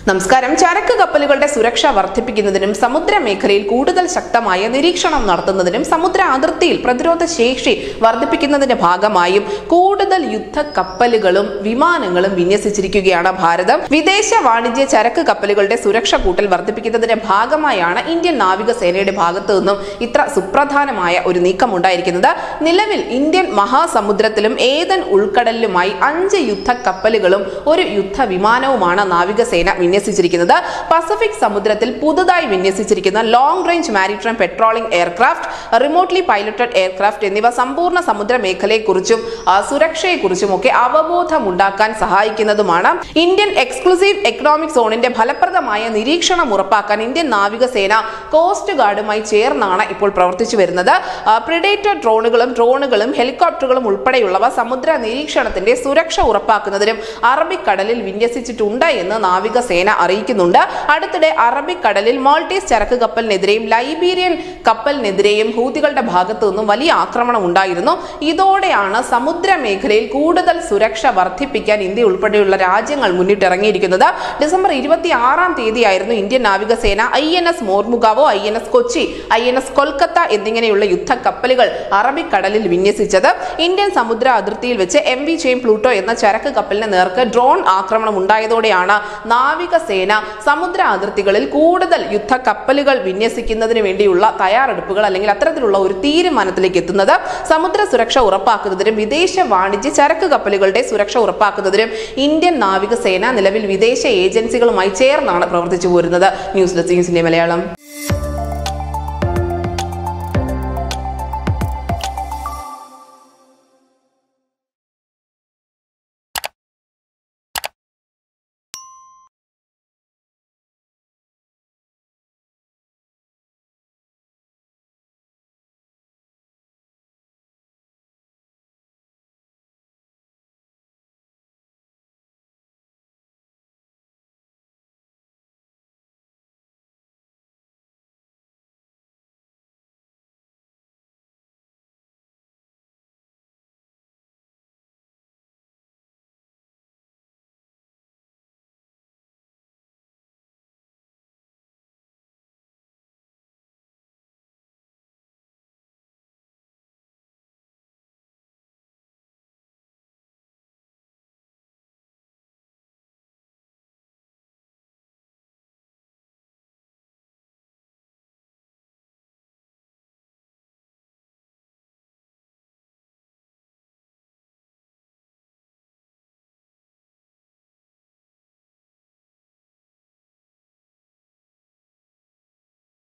നമസ്കാരം ചരക്ക് കപ്പലുകളുടെ സുരക്ഷ വർദ്ധിപ്പിക്കുന്നതിനും സമുദ്ര മേഖലയിൽ കൂടുതൽ ശക്തമായ നിരീക്ഷണം നടത്തുന്നതിനും സമുദ്ര അതിർത്തിയിൽ പ്രതിരോധ ശേഷി വർദ്ധിപ്പിക്കുന്നതിന്റെ ഭാഗമായും കൂടുതൽ യുദ്ധ കപ്പലുകളും വിമാനങ്ങളും വിന്യസിച്ചിരിക്കുകയാണ് ഭാരതം വിദേശ വാണിജ്യ ചരക്ക് കപ്പലുകളുടെ സുരക്ഷ കൂട്ടൽ വർദ്ധിപ്പിക്കുന്നതിന്റെ ഭാഗമായാണ് ഇന്ത്യൻ നാവികസേനയുടെ ഭാഗത്തു നിന്നും ഇത്ര സുപ്രധാനമായ ഒരു നീക്കം ഉണ്ടായിരിക്കുന്നത് നിലവിൽ ഇന്ത്യൻ മഹാസമുദ്രത്തിലും ഏതൻ ഉൾക്കടലിലുമായി അഞ്ച് യുദ്ധ കപ്പലുകളും ഒരു യുദ്ധ വിമാനവുമാണ് നാവികസേന വിന്യസിച്ചിരിക്കുന്നത് പസഫിക് സമുദ്രത്തിൽ പുതുതായി വിന്യസിച്ചിരിക്കുന്ന long range maritime patrolling aircraft remotely piloted aircraft എന്നിവ സമ്പൂർണ്ണ സമുദ്ര മേഖലയെക്കുറിച്ചും ആ, സുരക്ഷയെക്കുറിച്ചും ഒക്കെ അവബോധമുണ്ടാക്കാൻ സഹായിക്കുന്നതുമാണ് ഇന്ത്യൻ എക്സ്ക്ലൂസീവ് എക്കണോമിക് സോണിന്റെ ഫലപ്രദമായ നിരീക്ഷണം ഉറപ്പാക്കാൻ ഇന്ത്യൻ നാവികസേന കോസ്റ്റ് ഗാർഡുമായി ചേർന്നാണ് ഇപ്പോൾ പ്രവർത്തിച്ചു വരുന്നത് പ്രിഡേറ്റർ ഡ്രോണുകളും ഡ്രോണുകളും ഹെലികോപ്റ്ററുകളും ഉൾപ്പെടെയുള്ളവ സമുദ്ര നിരീക്ഷണത്തിന്റെ സുരക്ഷ ഉറപ്പാക്കുന്നതിനും അറബിക്കടലിൽ വിന്യസിച്ചിട്ടുണ്ട് എന്ന് നാവികസേന അറിയിക്കുന്നുണ്ട് അടുത്തിടെ അറബിക്കടലിൽ മാൾട്ടീസ് ചരക്ക് കപ്പലിനെതിരെയും ലൈബീരിയൻ കപ്പലിനെതിരെയും ഹൂതികളുടെ ഭാഗത്തു നിന്നും വലിയ ആക്രമണം ഉണ്ടായിരുന്നു ഇതോടെയാണ് സമുദ്ര മേഖലയിൽ കൂടുതൽ സുരക്ഷ വർദ്ധിപ്പിക്കാൻ ഇന്ത്യ ഉൾപ്പെടെയുള്ള രാജ്യങ്ങൾ മുന്നിട്ടിറങ്ങിയിരിക്കുന്നത് ഡിസംബർ ഇരുപത്തി ആറാം തീയതിയായിരുന്നു ഇന്ത്യൻ നാവികസേന I N S Mormugao I N S Kochi I N S Kolkata എന്നിങ്ങനെയുള്ള യുദ്ധ കപ്പലുകൾ അറബിക്കടലിൽ വിന്യസിച്ചത് ഇന്ത്യൻ സമുദ്ര അതിർത്തിയിൽ വെച്ച് എം വി ചെയിൻ പ്ലൂട്ടോ എന്ന ചരക്ക് കപ്പലിന് നേർക്ക് ഡ്രോൺ ആക്രമണം ഉണ്ടായതോടെയാണ് നാവികസേന സമുദ്ര അതിർത്തികളിൽ കൂടുതൽ യുദ്ധ കപ്പലുകൾ വിന്യസിക്കുന്നതിന് വേണ്ടിയുള്ള തയ്യാറെടുപ്പുകൾ അല്ലെങ്കിൽ അത്തരത്തിലുള്ള ഒരു തീരുമാനത്തിലേക്ക് എത്തുന്നത് സമുദ്ര സുരക്ഷ ഉറപ്പാക്കുന്നതിനും വിദേശ വാണിജ്യ ചരക്ക് കപ്പലുകളുടെ സുരക്ഷ ഉറപ്പാക്കുന്നതിനും ഇന്ത്യൻ നാവികസേന നിലവിൽ വിദേശ ഏജൻസികളുമായി ചേർന്നാണ് പ്രവർത്തിച്ചു പോരുന്നത് ന്യൂസ് ഡെസ്ക് ന്യൂസിന്റെ മലയാളം